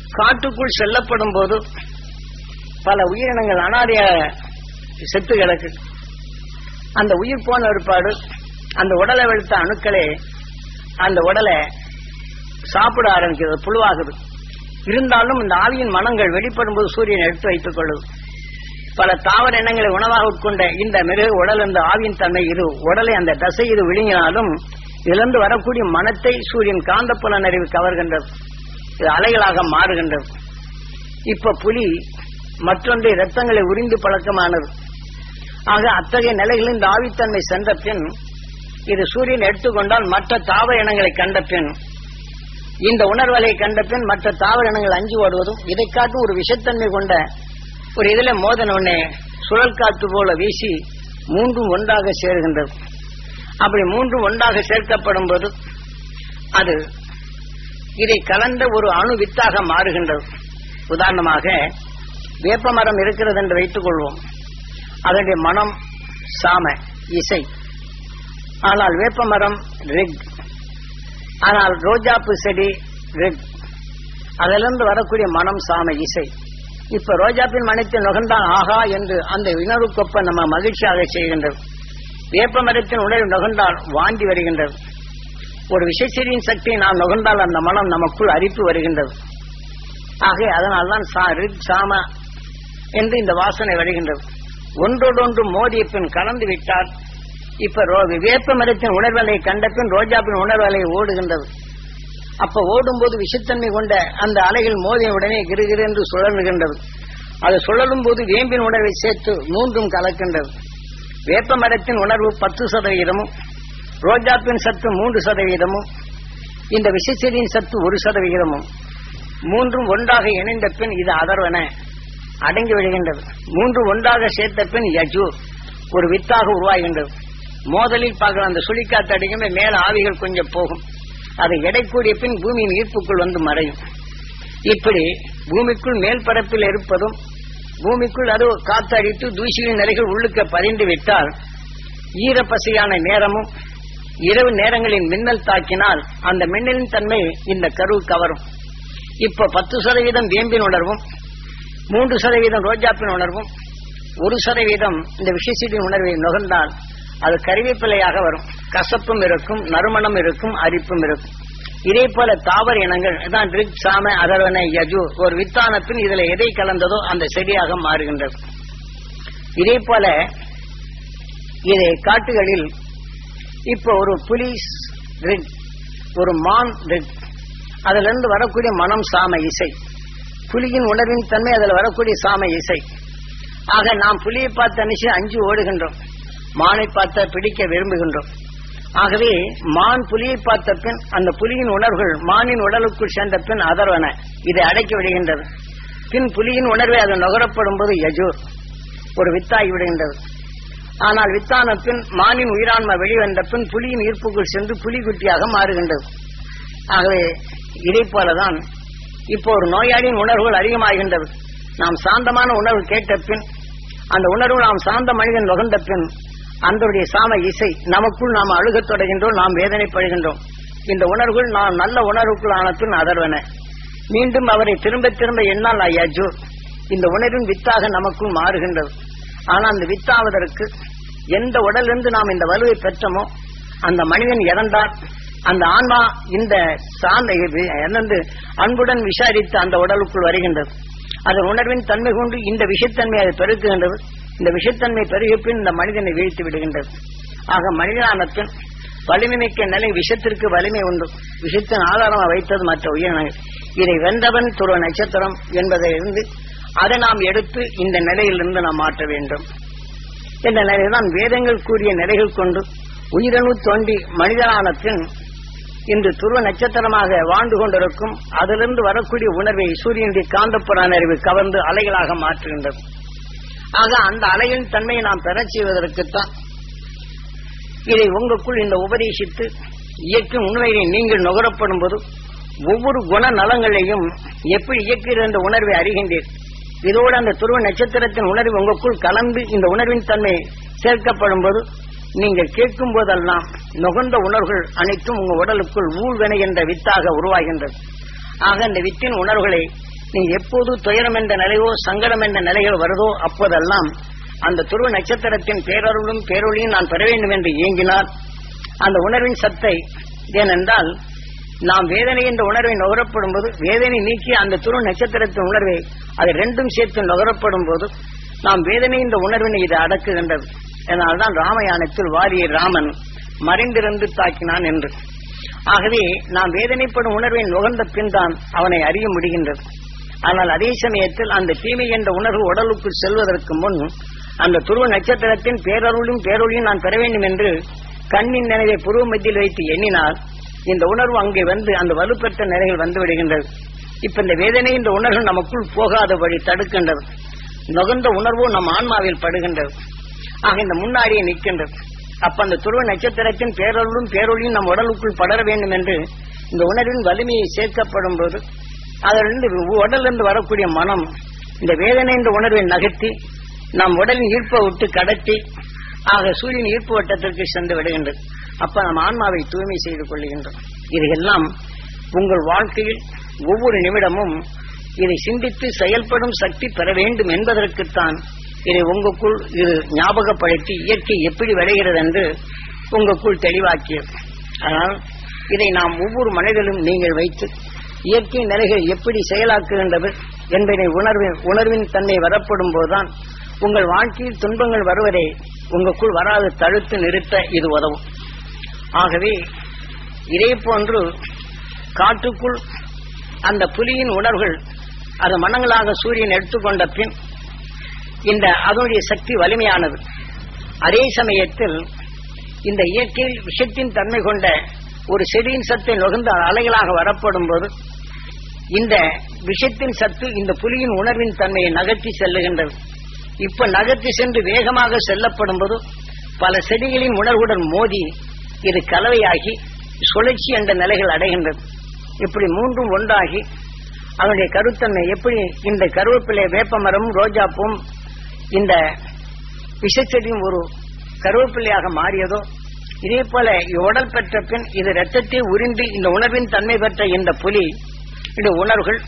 காட்டுக்குள் செல்லப்படும் போது பல உயிரினங்கள் அனாதையாக செத்து கிடக்கு அந்த உயிர் போன ஏற்பாடு அந்த உடலை வெளுத்த அணுக்களே அந்த உடலை சாப்பிட ஆரம்பிக்கிறது புழுவாகுது இருந்தாலும் இந்த ஆவியின் மனங்கள் வெளிப்படும் போது சூரியன் எடுத்து வைத்துக் கொள்ளுது பல தாவர இனங்களை உணவாக உட்கொண்ட இந்த மிருக உடல் இந்த ஆவியின் தன்மை இது உடலை அந்த தசை இது விழுங்கினாலும் இதிலிருந்து வரக்கூடிய மனத்தை சூரியன் காந்தப்புலன் அறிவு கவர்கின்றது இது அலைகளாக மாறுகின்றது இப்ப புலி மற்றொன்று ரத்தங்களை உறிந்து பழக்கமானது ஆக அத்தகைய நிலைகளில் இந்த ஆவித்தன்மை சென்ற பின் இது சூரியன் எடுத்துக்கொண்டால் மற்ற தாவர இனங்களை கண்ட பின் இந்த உணர்வலை கண்ட பின் மற்ற தாவர இனங்கள் அஞ்சு ஓடுவதும் இதை காட்டும் ஒரு விஷத்தன்மை கொண்ட ஒரு இதுல மோதன உடனே சுழல் காற்று போல வீசி மூன்றும் ஒன்றாக சேருகின்றது அப்படி மூன்றும் ஒன்றாக சேர்க்கப்படும் போது அது இதை கலந்த ஒரு அணு வித்தாக மாறுகின்றது உதாரணமாக வேப்ப மரம் இருக்கிறது என்று வைத்துக் கொள்வோம் அதனுடைய மனம் சாம இசை ஆனால் வேப்ப மரம் ரெக் ஆனால் ரோஜாப்பு செடி ரெக் அதிலிருந்து வரக்கூடிய மனம் சாம இசை இப்ப ரோஜாப்பின் மனத்தை நுகர்ந்தான் ஆகா என்று அந்த உணர்வுக்கொப்ப நம்ம மகிழ்ச்சியாக செய்கின்றது வேப்ப மரத்தின் உணர்வு நுகர்ந்தால் வாந்தி வருகின்றது ஒரு விஷச்செடியின் சக்தியை நாம் நுகர்ந்தால் அந்த மனம் நமக்குள் அரிப்பு வருகின்றது ஆக அதனால்தான் சா ரிக் சாம என்று இந்த வாசனை வருகின்றது ஒன்றோடொன்று மோதிய பின் கலந்து விட்டால் இப்ப ரோ- வேப்ப மரத்தின் உணர்வலை கண்ட பின் ரோஜாப்பின் உணர்வலை ஓடுகின்றது அப்ப ஓடும்போது விஷத்தன்மை கொண்ட அந்த அலைகள் மோதிய உடனே கிருகிரு என்று சுழலுகின்றது அது சுழலும் போது வேம்பின் உணர்வை சேர்த்து மூன்றும் கலக்கின்றது வேப்ப மரத்தின் உணர்வு பத்து சதவீதமும் ரோஜாப்பின் சத்து மூன்று சதவீதமும் இந்த விஷச்செடியின் சத்து ஒரு சதவிகிதமும் மூன்றும் ஒன்றாக இணைந்த பின் இது அதர்வன அடங்கி விடுகின்றது மூன்று ஒன்றாக சேர்த்த பின் யஜு ஒரு வித்தாக உருவாகின்றது மோதலில் பார்க்கிற அந்த சுழிக்காத்து அடிக்குமே மேல ஆவிகள் கொஞ்சம் போகும் அதை எடைக்கூடிய பின் பூமியின் ஈர்ப்புக்குள் வந்து மறையும் இப்படி பூமிக்குள் மேல் பரப்பில் இருப்பதும் பூமிக்குள் அது காத்தடித்து தூசியின் நிலைகள் உள்ளுக்க பதிந்து விட்டால் ஈரப்பசையான நேரமும் இரவு நேரங்களின் மின்னல் தாக்கினால் அந்த மின்னலின் தன்மை இந்த கரு கவரும் இப்ப பத்து சதவீதம் வேம்பின் உணர்வும் மூன்று சதவீதம் ரோஜாப்பின் உணர்வும் ஒரு சதவீதம் இந்த விஷயசீட்டின் உணர்வை நுகர்ந்தால் அது கருவேப்பிலையாக வரும் கசப்பும் இருக்கும் நறுமணம் இருக்கும் அரிப்பும் இருக்கும் இதே போல தாவர இனங்கள் இதான் ரிக் சாம அதர்வன யஜு ஒரு வித்தானத்தின் இதுல எதை கலந்ததோ அந்த செடியாக மாறுகின்றது இதே போல இதை காட்டுகளில் இப்போ ஒரு புலி ரிக் ஒரு மான் ரிக் அதுல இருந்து வரக்கூடிய மனம் சாம இசை புலியின் உணர்வின் தன்மை அதுல வரக்கூடிய சாம இசை ஆக நாம் புலியை பார்த்து அனுப்பிச்சு அஞ்சு ஓடுகின்றோம் மானை பார்த்த பிடிக்க விரும்புகின்றோம் ஆகவே மான் புலியை பார்த்த பின் அந்த புலியின் உணர்வுகள் மானின் உடலுக்குள் சென்ற பின் அதர்வன இதை அடக்கி விடுகின்றது பின் புலியின் உணர்வை அது நுகரப்படும் போது யஜூர் ஒரு வித்தாகி விடுகின்றது ஆனால் வித்தான பின் மானின் உயிரான்மை வெளிவந்த பின் புலியின் ஈர்ப்புக்குள் சென்று புலிகுட்டியாக மாறுகின்றது ஆகவே இதை போலதான் இப்போ ஒரு நோயாளியின் உணர்வுகள் அதிகமாகின்றது நாம் சாந்தமான உணர்வு கேட்ட பின் அந்த உணர்வு நாம் சாந்த மனிதன் நுகர்ந்த பின் அந்தருடைய சாம இசை நமக்குள் நாம் அழுகத் தொடங்கின்றோம் நாம் வேதனைப்படுகின்றோம் இந்த உணர்வுகள் நாம் நல்ல உணர்வுக்குள் ஆன பின் அதர்வன மீண்டும் அவரை திரும்ப திரும்ப என்னால் ஐயாஜு இந்த உணர்வின் வித்தாக நமக்குள் மாறுகின்றது ஆனால் அந்த வித்தாவதற்கு எந்த உடலிருந்து நாம் இந்த வலுவை பெற்றோமோ அந்த மனிதன் இறந்தால் அந்த ஆன்மா இந்த சார்ந்த இறந்து அன்புடன் விசாரித்து அந்த உடலுக்குள் வருகின்றது அதன் உணர்வின் தன்மை கொண்டு இந்த விஷத்தன்மை அது பெருக்குகின்றது இந்த விஷத்தன்மை பெருகிய பின் இந்த மனிதனை வீழ்த்தி விடுகின்றது ஆக மனிதனான பின் வலிமை மிக்க நிலை விஷத்திற்கு வலிமை உண்டு விஷத்தின் ஆதாரமாக வைத்தது மற்ற உயிரினங்கள் இதை வென்றவன் துருவ நட்சத்திரம் என்பதை இருந்து அதை நாம் எடுத்து இந்த நிலையிலிருந்து நாம் மாற்ற வேண்டும் இந்த நிலையில்தான் வேதங்கள் கூறிய நிலைகள் கொண்டு உயிரணு தோண்டி மனிதனான பின் இன்று துருவ நட்சத்திரமாக வாழ்ந்து கொண்டிருக்கும் அதிலிருந்து வரக்கூடிய உணர்வை சூரியனுடைய காந்தப்புறான அறிவு கவர்ந்து அலைகளாக மாற்றுகின்றது ஆக அந்த அலையின் தன்மையை நாம் பெறச் செய்வதற்குத்தான் இதை உங்களுக்குள் இந்த உபதேசித்து இயக்கும் உண்மையை நீங்கள் நுகரப்படும் போது ஒவ்வொரு குண நலங்களையும் எப்படி இயக்குகிற இந்த உணர்வை அறிகின்றீர் இதோடு அந்த துருவ நட்சத்திரத்தின் உணர்வு உங்களுக்குள் கலந்து இந்த உணர்வின் தன்மை சேர்க்கப்படும் போது நீங்கள் கேட்கும் போதெல்லாம் நுகர்ந்த உணர்வுகள் அனைத்தும் உங்க உடலுக்குள் ஊழ்வினை என்ற வித்தாக உருவாகின்றது ஆக இந்த வித்தின் உணர்வுகளை நீ எப்போது துயரம் என்ற நிலையோ சங்கடம் என்ற நிலைகள் வருதோ அப்போதெல்லாம் அந்த துருவ நட்சத்திரத்தின் பேரருளும் பேரொழியும் நான் பெற வேண்டும் என்று இயங்கினால் அந்த உணர்வின் சத்தை ஏனென்றால் நாம் வேதனை என்ற உணர்வை நுகரப்படும் போது வேதனை நீக்கி அந்த துருவ நட்சத்திரத்தின் உணர்வை அது ரெண்டும் சேர்த்து நுகரப்படும் போது நாம் வேதனை என்ற உணர்வினை இது அடக்குகின்றது அதனால்தான் ராமயானத்தில் வாரிய ராமன் மறைந்திருந்து தாக்கினான் என்று ஆகவே நாம் வேதனைப்படும் உணர்வை நுகர்ந்த பின் தான் அவனை அறிய முடிகின்றது ஆனால் அதே சமயத்தில் அந்த தீமை என்ற உணர்வு உடலுக்குள் செல்வதற்கு முன் அந்த துருவ நட்சத்திரத்தின் பேரருளும் பேரொழியும் நான் பெற வேண்டும் என்று கண்ணின் நினைவை புருவ மத்தியில் வைத்து எண்ணினால் இந்த உணர்வு அங்கே வந்து அந்த வலுப்பெற்ற நிலைகள் வந்து விடுகின்றது இப்ப இந்த வேதனை இந்த உணர்வு நமக்குள் போகாதபடி தடுக்கின்றது நுகர்ந்த உணர்வு நம் ஆன்மாவில் படுகின்றது ஆக இந்த முன்னாடியே நிற்கின்றது அப்ப அந்த துருவ நட்சத்திரத்தின் பேரொழும் பேரொழியும் நம் உடலுக்குள் படர வேண்டும் என்று இந்த உணர்வின் வலிமையை சேர்க்கப்படும் போது அதிலிருந்து உடலிருந்து வரக்கூடிய மனம் இந்த வேதனை என்ற உணர்வை நகர்த்தி நம் உடலின் ஈர்ப்பை விட்டு கடத்தி ஆக சூரியன் ஈர்ப்பு வட்டத்திற்கு சென்று விடுகின்றது அப்ப நம் ஆன்மாவை தூய்மை செய்து கொள்ளுகின்றோம் இதையெல்லாம் உங்கள் வாழ்க்கையில் ஒவ்வொரு நிமிடமும் இதை சிந்தித்து செயல்படும் சக்தி பெற வேண்டும் என்பதற்குத்தான் இதை உங்களுக்குள் இது ஞாபகப்படுத்தி இயற்கை எப்படி விளைகிறது என்று உங்களுக்குள் தெளிவாக்கியது ஆனால் இதை நாம் ஒவ்வொரு மனிதனும் நீங்கள் வைத்து இயற்கை நிலைகள் எப்படி செயலாக்குகின்றது என்பதை உணர்வின் உணர்வின் தன்மை வரப்படும் போதுதான் உங்கள் வாழ்க்கையில் துன்பங்கள் வருவதை உங்களுக்குள் வராது தடுத்து நிறுத்த இது உதவும் ஆகவே இதே போன்று காட்டுக்குள் அந்த புலியின் உணர்வுகள் அது மனங்களாக சூரியன் எடுத்துக்கொண்ட பின் இந்த அதனுடைய சக்தி வலிமையானது அதே சமயத்தில் இந்த இயற்கையில் விஷத்தின் தன்மை கொண்ட ஒரு செடியின் சத்தை நுகர்ந்த அலைகளாக வரப்படும் போது இந்த விஷத்தின் சத்து இந்த புலியின் உணர்வின் தன்மையை நகர்த்தி செல்லுகின்றது இப்ப நகர்த்தி சென்று வேகமாக செல்லப்படும் போது பல செடிகளின் உணர்வுடன் மோதி இது கலவையாகி சுழற்சி என்ற நிலைகள் அடைகின்றது இப்படி மூன்றும் ஒன்றாகி அதனுடைய கருத்தன்மை எப்படி இந்த கருவேப்பிலை வேப்பமரம் ரோஜாப்பும் இந்த விஷச்செடியும் ஒரு கருவேப்பிள்ளையாக மாறியதோ இதே போல உடல் பெற்ற பின் இது ரத்தத்தை உறிந்து இந்த உணர்வின் தன்மை பெற்ற இந்த புலி இந்த உணர்வுகள்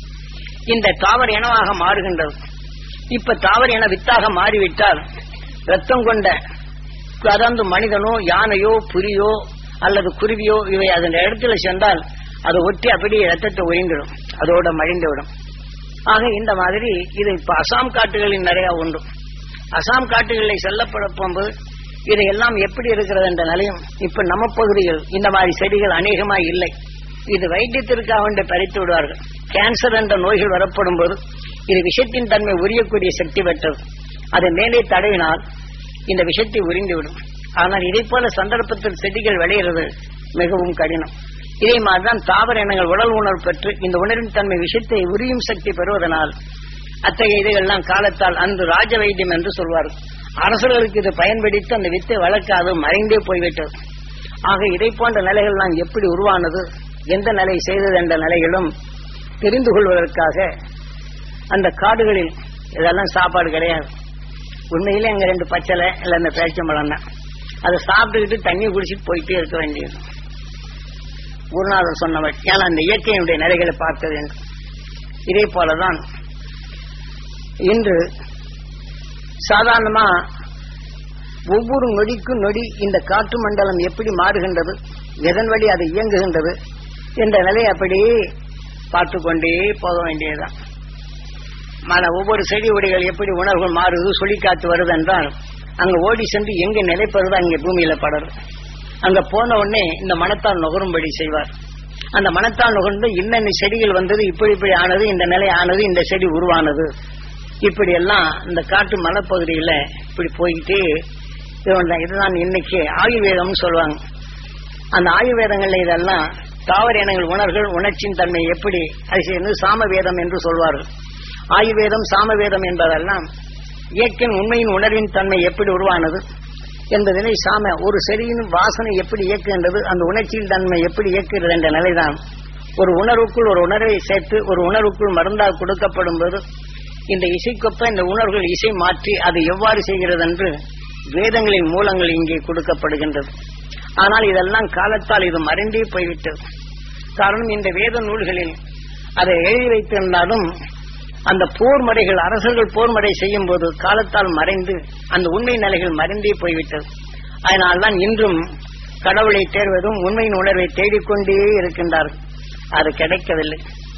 இந்த தாவர இனமாக மாறுகின்றது இப்ப தாவர இன வித்தாக மாறிவிட்டால் ரத்தம் கொண்ட அதாவது மனிதனோ யானையோ புலியோ அல்லது குருவியோ இவை அதன் இடத்துல சென்றால் அதை ஒட்டி அப்படியே ரத்தத்தை உறிந்துடும் அதோட மழிந்துவிடும் ஆக இந்த மாதிரி இது இப்ப அசாம் காட்டுகளில் நிறைய உண்டு அசாம் காட்டுகளில் செல்லப்பட போகும்போது இதையெல்லாம் எப்படி இருக்கிறது என்ற நிலையும் இப்ப நம்ம பகுதியில் இந்த மாதிரி செடிகள் அநேகமா இல்லை இது வைத்தியத்திற்காக வேண்டி பறித்து விடுவார்கள் கேன்சர் என்ற நோய்கள் வரப்படும் போது இது விஷத்தின் தன்மை உரியக்கூடிய சக்தி பெற்றது அதை மேலே தடவினால் இந்த விஷத்தை உறிந்துவிடும் ஆனால் இதை போல சந்தர்ப்பத்தில் செடிகள் விளையிறது மிகவும் கடினம் இதே மாதிரிதான் தாவர இனங்கள் உடல் உணர்வு பெற்று இந்த உணர்வின் தன்மை விஷத்தை உரியும் சக்தி பெறுவதனால் அத்தகைய இதையெல்லாம் காலத்தால் அன்று ராஜ வைத்தியம் என்று சொல்வார்கள் அரசர்களுக்கு இது பயன்படுத்தி அந்த வித்தை வளர்க்காது மறைந்தே போய்விட்டது ஆக இதை போன்ற நிலைகள் நான் எப்படி உருவானது எந்த நிலை செய்தது என்ற நிலைகளும் தெரிந்து கொள்வதற்காக அந்த காடுகளில் இதெல்லாம் சாப்பாடு கிடையாது உண்மையிலே அங்க ரெண்டு பச்சலை இல்ல இந்த பேச்சம்பழம் தான் அதை சாப்பிட்டுக்கிட்டு தண்ணி குடிச்சிட்டு போயிட்டே இருக்க வேண்டியது குருநாதர் சொன்னவர் ஏன்னா அந்த இயற்கையினுடைய நிலைகளை பார்த்தது என்று இதே போலதான் இன்று சாதாரணமா ஒவ்வொரு நொடிக்கும் நொடி இந்த காற்று மண்டலம் எப்படி மாறுகின்றது எதன் வழி அது இயங்குகின்றது என்ற நிலையை அப்படியே பார்த்து கொண்டே போக வேண்டியதுதான் மன ஒவ்வொரு செடி உடைகள் எப்படி உணர்வுகள் மாறுது சுழிக்காத்து வருது என்றால் அங்க ஓடி சென்று எங்க நிலைப்படுதோ அங்கே பூமியில படரும் அங்க போன உடனே இந்த மனத்தால் நுகரும்படி செய்வார் அந்த மனத்தால் நுகர்ந்து இன்னென்ன செடிகள் வந்தது இப்படி இப்படி ஆனது இந்த நிலை ஆனது இந்த செடி உருவானது இப்படி எல்லாம் இந்த காட்டு மலைப்பகுதியில இப்படி போய்கிட்டு இது இதுதான் இன்னைக்கு ஆயுர்வேதம்னு சொல்லுவாங்க அந்த ஆயுர்வேதங்கள்ல இதெல்லாம் தாவர இனங்கள் உணர்கள் உணர்ச்சியின் தன்மை எப்படி அது சேர்ந்து சாமவேதம் என்று சொல்வார்கள் ஆயுர்வேதம் சாமவேதம் என்பதெல்லாம் இயற்கையின் உண்மையின் உணர்வின் தன்மை எப்படி உருவானது என்பதனை சாம ஒரு செடியின் வாசனை எப்படி இயக்குகின்றது அந்த உணர்ச்சியின் தன்மை எப்படி இயக்குகிறது என்ற நிலைதான் ஒரு உணர்வுக்குள் ஒரு உணர்வை சேர்த்து ஒரு உணர்வுக்குள் மருந்தாக கொடுக்கப்படும் போது இந்த இசைக்கொப்ப இந்த உணர்வுகள் இசை மாற்றி அது எவ்வாறு செய்கிறது என்று வேதங்களின் மூலங்கள் இங்கே கொடுக்கப்படுகின்றது ஆனால் இதெல்லாம் காலத்தால் இது மறைந்தே போய்விட்டது காரணம் இந்த வேத நூல்களில் அதை எழுதி வைத்திருந்தாலும் அந்த போர் முறைகள் அரசர்கள் போர் முறை செய்யும் போது காலத்தால் மறைந்து அந்த உண்மை நிலைகள் மறைந்தே போய்விட்டது அதனால்தான் இன்றும் கடவுளை தேர்வதும் உண்மையின் உணர்வை தேடிக்கொண்டே இருக்கின்றார்கள் அது கிடைக்கவில்லை